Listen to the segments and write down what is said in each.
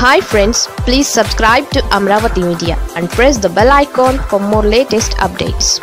hi friends please subscribe to Amaravati media and press the bell icon for more latest updates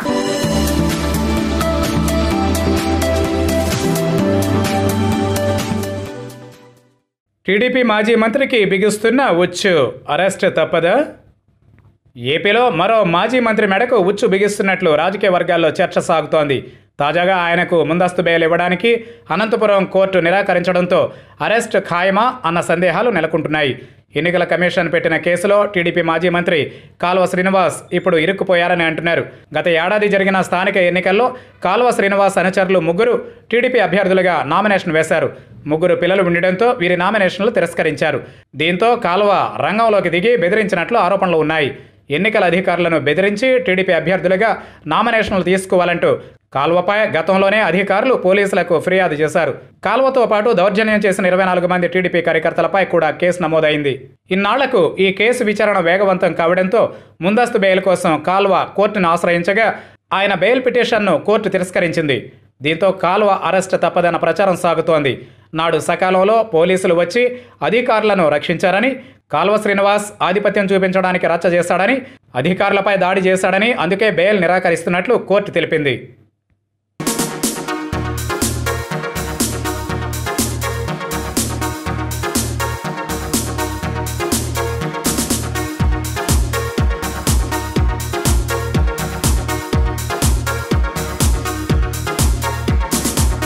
TDP మాజీ మంత్రికి బిగుస్తున్న ఉచ్చు arrest తప్పదా ఏపీలో మరో మాజీ మంత్రి మెడకు ఉచ్చు బిగిస్తున్నట్లు రాజకీయ వర్గాల్లో చర్చ సాగుతోంది తాజాగా ఆయనకు ముందస్తు బెయిల్ ఇవ్వడానికి అనంతపురం కోర్టు నిరాకరించడంతో అరెస్ట్ ఖాయమా అన్న సందేహాలు నెలకొంటున్నాయి ఎన్నికల కమిషన్ పెట్టిన కేసులో టీడీపీ మాజీ మంత్రి కాల్వ శ్రీనివాస్ ఇప్పుడు ఇరుక్కుపోయారని అంటున్నారు గత ఏడాది జరిగిన స్థానిక ఎన్నికల్లో కాల్వ శ్రీనివాస్ అనుచరులు ముగ్గురు టీడీపీ అభ్యర్థులుగా నామినేషన్ వేశారు ముగ్గురు పిల్లలు ఉండడంతో వీరి నామినేషన్లు తిరస్కరించారు దీంతో కాల్వ రంగంలోకి దిగి బెదిరించినట్లు ఆరోపణలు ఉన్నాయి ఎన్నికల అధికారులను బెదిరించి టీడీపీ అభ్యర్థులుగా నామినేషన్లు తీసుకోవాలంటూ కాల్వపై గతంలోనే అధికారులు పోలీసులకు ఫిర్యాదు చేశారు కాల్వతో పాటు దౌర్జన్యం చేసిన ఇరవై నాలుగు మంది టీడీపీ కార్యకర్తలపై కూడా కేసు నమోదైంది ఇన్నాళ్లకు ఈ కేసు విచారణ వేగవంతం కావడంతో ముందస్తు బెయిల్ కోసం కాల్వ కోర్టును ఆశ్రయించగా ఆయన బెయిల్ పిటిషన్ను కోర్టు తిరస్కరించింది దీంతో కాల్వ అరెస్ట్ తప్పదన్న ప్రచారం సాగుతోంది నాడు సకాలంలో పోలీసులు వచ్చి అధికారులను రక్షించారని కాల్వ శ్రీనివాస్ ఆధిపత్యం చూపించడానికి రచ్చ చేశాడని అధికారులపై దాడి చేశాడని అందుకే బెయిల్ నిరాకరిస్తున్నట్లు కోర్టు తెలిపింది